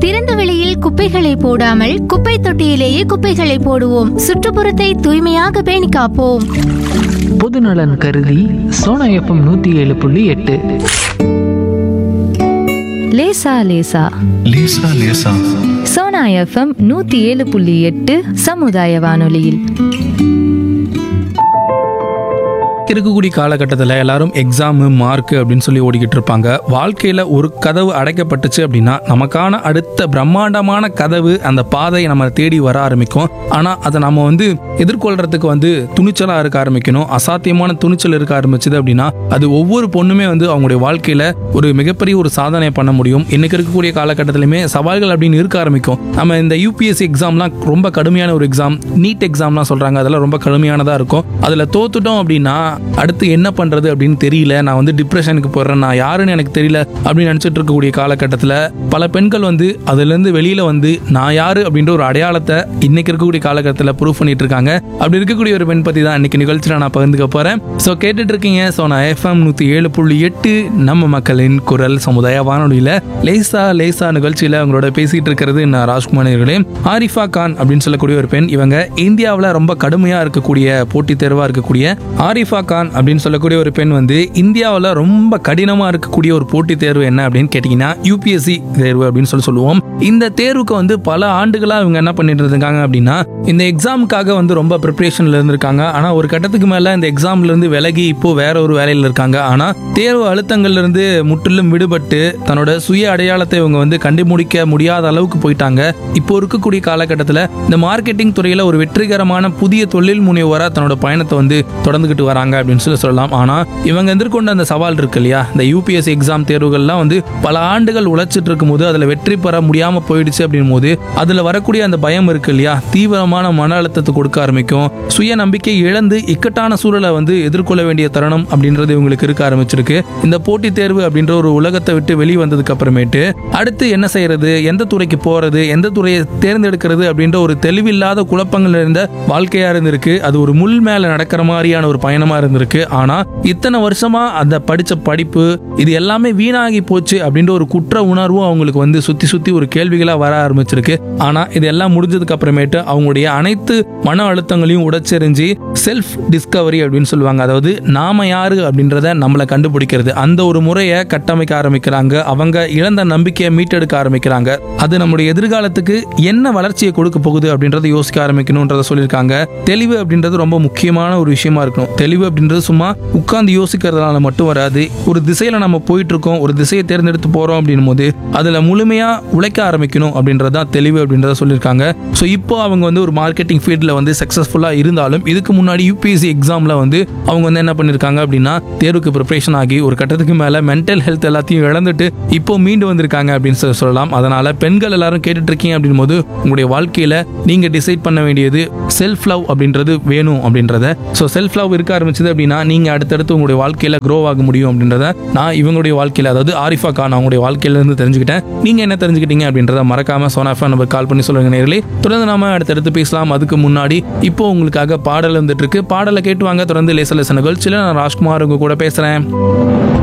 திறந்த வெளியில் குப்பைகளை போடாமல் குப்பை தொட்டியிலேயே குப்பைகளை போடுவோம் சுற்றுப்புறத்தை தூய்மையாக பேணி காப்போம் பொதுநலன் கருதி சோனா எஃப்எம் நூற்றி ஏழு புள்ளி எட்டு லேசா லேசா லேசா லேசா சோனா எஃப்எம் நூத்தி ஏழு புள்ளி எட்டு சமுதாய வானொலியில் இருக்கக்கூடிய காலகட்டத்தில் எல்லாரும் எக்ஸாமு மார்க் அப்படின்னு சொல்லி ஓடிக்கிட்டு இருப்பாங்க வாழ்க்கையில் ஒரு கதவு அடைக்கப்பட்டுச்சு அப்படின்னா நமக்கான அடுத்த பிரம்மாண்டமான கதவு அந்த பாதை நம்ம தேடி வர ஆரம்பிக்கும் ஆனால் அதை நம்ம வந்து எதிர்கொள்றதுக்கு வந்து துணிச்சலாக இருக்க ஆரம்பிக்கணும் அசாத்தியமான துணிச்சல் இருக்க ஆரம்பிச்சது அப்படின்னா அது ஒவ்வொரு பொண்ணுமே வந்து அவங்களுடைய வாழ்க்கையில் ஒரு மிகப்பெரிய ஒரு சாதனை பண்ண முடியும் இன்னைக்கு இருக்கக்கூடிய காலகட்டத்திலுமே சவால்கள் அப்படின்னு இருக்க ஆரம்பிக்கும் நம்ம இந்த யூபிஎஸ்சி எக்ஸாம்லாம் ரொம்ப கடுமையான ஒரு எக்ஸாம் நீட் எக்ஸாம்லாம் சொல்கிறாங்க அதெல்லாம் ரொம்ப கடுமையானதாக இருக்கும் அதில் தோத்துட்டோம் அப்படின்னா அடுத்து என்ன பண்ணுறது அப்படின்னு தெரியல நான் வந்து டிப்ரெஷனுக்கு போடுறேன் நான் யாருன்னு எனக்கு தெரியல அப்படின்னு நினச்சிட்டு இருக்கக்கூடிய காலகட்டத்தில் பல பெண்கள் வந்து அதுலேருந்து வெளியில் வந்து நான் யாரு அப்படின்ற ஒரு அடையாளத்தை இன்னைக்கு இருக்கக்கூடிய காலகட்டத்தில் ப்ரூவ் பண்ணிட்டு இருக்காங்க அப்படி இருக்கக்கூடிய ஒரு பெண் பற்றி தான் இன்னைக்கு நிகழ்ச்சியில் நான் பகிர்ந்துக்க போகிறேன் ஸோ கேட்டுட்டு இருக்கீங்க ஸோ நான் எஃப்எம் நூற்றி ஏழு புள்ளி எட்டு நம்ம மக்களின் குரல் சமுதாய வானொலியில் லேசா லேசா நிகழ்ச்சியில் அவங்களோட பேசிட்டு இருக்கிறது நான் ராஜ்குமார் அவர்களே ஆரிஃபா கான் அப்படின்னு சொல்லக்கூடிய ஒரு பெண் இவங்க இந்தியாவில் ரொம்ப கடுமையாக இருக்கக்கூடிய போட்டித் தேர்வாக இருக்கக்கூடிய ஆரிஃபா கான் அப்படின்னு சொல்லக்கூடிய ஒரு பெண் வந்து இந்தியாவில் ரொம்ப கடினமாக இருக்கக்கூடிய ஒரு போட்டித் தேர்வு என்ன அப்படின்னு கேட்டிங்கன்னா யூபிஎஸ்சி தேர்வு அப்படின்னு சொல்லி சொல்லுவோம் இந்த தேர்வுக்கு வந்து பல ஆண்டுகளாக இவங்க என்ன பண்ணிட்டு இருக்காங்க அப்படின்னா இந்த எக்ஸாமுக்காக வந்து ரொம்ப ப்ரிப்பரேஷனில் இருந்திருக்காங்க ஆனால் ஒரு கட்டத்துக்கு மேலே இந்த எக்ஸாம்ல இருந்து விலகி இப்போ வேற ஒரு வேலையில் இருக்காங்க ஆனால் தேர்வு அழுத்தங்கள்ல இருந்து முற்றிலும் விடுபட்டு தன்னோட சுய அடையாளத்தை இவங்க வந்து கண்டுபிடிக்க முடியாத அளவுக்கு போயிட்டாங்க இப்போ இருக்கக்கூடிய காலகட்டத்தில் இந்த மார்க்கெட்டிங் துறையில் ஒரு வெற்றிகரமான புதிய தொழில் முனைவோராக தன்னோட பயணத்தை வந்து தொடர்ந்துகிட்டு வராங்க அப்படின்னு சொல்லி சொல்லலாம் ஆனால் இவங்க எதிர்கொண்ட அந்த சவால் இருக்கு இல்லையா இந்த யூபிஎஸ்சி எக்ஸாம் தேர்வுகள்லாம் வந்து பல ஆண்டுகள் உழைச்சிட்டு இருக்கும்போது அதில் வெற்றி பெற முடியாமல் போயிடுச்சு அப்படின் போது அதில் வரக்கூடிய அந்த பயம் இருக்கு இல்லையா தீவிரமான மன அழுத்தத்தை கொடுக்க ஆரம்பிக்கும் சுய நம்பிக்கை இழந்து இக்கட்டான சூழலை வந்து எதிர்கொள்ள வேண்டிய தருணம் அப்படின்றது இவங்களுக்கு இருக்க ஆரம்பிச்சிருக்கு இந்த போட்டித் தேர்வு அப்படின்ற ஒரு உலகத்தை விட்டு வெளியே வந்ததுக்கு அப்புறமேட்டு அடுத்து என்ன செய்யறது எந்த துறைக்கு போறது எந்த துறையை தேர்ந்தெடுக்கிறது அப்படின்ற ஒரு தெளிவில்லாத குழப்பங்கள் இருந்த வாழ்க்கையா இருந்திருக்கு அது ஒரு முள் மேல நடக்கிற மாதிரியான ஒரு பயணமா இருந்திருக்கு ஆனா இத்தனை வருஷமா அந்த படிச்ச படிப்பு இது எல்லாமே வீணாகி போச்சு அப்படின்ற ஒரு குற்ற உணர்வும் அவங்களுக்கு வந்து சுத்தி சுத்தி ஒரு கேள்விகளா வர ஆரம்பிச்சிருக்கு ஆனா இது எல்லாம் முடிஞ்சதுக்கு அப்புறமேட்டு அவங்களுடைய அனைத்து மன அழுத்தங்களையும் உடைச்செறிஞ்சு செல்ஃப் டிஸ்கவரி அப்படின்னு சொல்லுவாங்க அதாவது நாம யாரு அப்படின்றத நம்மளை கண்டுபிடிக்கிறது அந்த ஒரு முறையை கட்டமைக்க ஆரம்பிக்கிறாங்க அவங்க இழந்த நம்பிக்கையை மீட்டெடுக்க ஆரம்பிக்கிறாங்க அது நம்முடைய எதிர்காலத்துக்கு என்ன வளர்ச்சியை கொடுக்க போகுது அப்படின்றத யோசிக்க ஆரம்பிக்கணும்ன்றத சொல்லியிருக்காங்க தெளிவு அப்படின்றது ரொம்ப முக்கியமான ஒரு விஷயமா இருக்கணும் தெளிவு அப்படின்றது சும்மா உட்கார்ந்து யோசிக்கிறதுனால மட்டும் வராது ஒரு திசையில நம்ம போயிட்டு இருக்கோம் ஒரு திசையை தேர்ந்தெடுத்து போறோம் அப்படின்னும் போது அதுல முழுமையா உழைக்க ஆரம்பிக்கணும் அப்படின்றதான் தெளிவு அப்படின்றத சொல்லியிருக்காங்க ஸோ இப்போ அவங்க வந்து ஒரு மார்க்கெட்டிங் ஃபீல்டில் வந்து சக்ஸஸ்ஃபுல்லாக இருந்தாலும் இதுக்கு முன்னாடி யூபிஎஸ்சி எக்ஸாமில் வந்து அவங்க வந்து என்ன பண்ணியிருக்காங்க அப்படின்னா தேர்வுக்கு ப்ரிப்பரேஷன் ஆகி ஒரு கட்டத்துக்கு மேலே மென்டல் ஹெல்த் எல்லாத்தையும் இழந்துட்டு இப்போ மீண்டு வந்திருக்காங்க அப்படின்னு சொல்லி சொல்லலாம் அதனால பெண்கள் எல்லாரும் கேட்டுட்டு இருக்கீங்க அப்படின் போது உங்களுடைய வாழ்க்கையில் நீங்கள் டிசைட் பண்ண வேண்டியது செல்ஃப் லவ் அப்படின்றது வேணும் அப்படின்றத ஸோ செல்ஃப் லவ் இருக்க ஆரம்பிச்சது அப்படின்னா நீங்கள் அடுத்தடுத்து உங்களுடைய வாழ்க்கையில் க்ரோ ஆக முடியும் அப்படின்றத நான் இவங்களுடைய வாழ்க்கையில் அதாவது ஆரிஃபா கான் அவங்களுடைய வாழ்க்கையில இருந்து தெரிஞ்சுக்கிட்டேன் நீங்கள் என்ன தெரிஞ்சுக்கிட்டீங்க அப்படின்றத மறக்காம சோனாஃபா நம்பர் கால் பண்ணி சொல்லுங்க நேர்களே தொடர்ந்து நாம அடுத்தடுத்து பேசலாம் அதுக்கு முன்னாடி இப்போ உங்களுக்காக பாடல் வந்துட்டு இருக்கு பாடலை கேட்டு வாங்க தொடர்ந்து லேச லேச நிகழ்ச்சியில் நான் ராஜ்குமார் உங்க கூட பேசுறேன்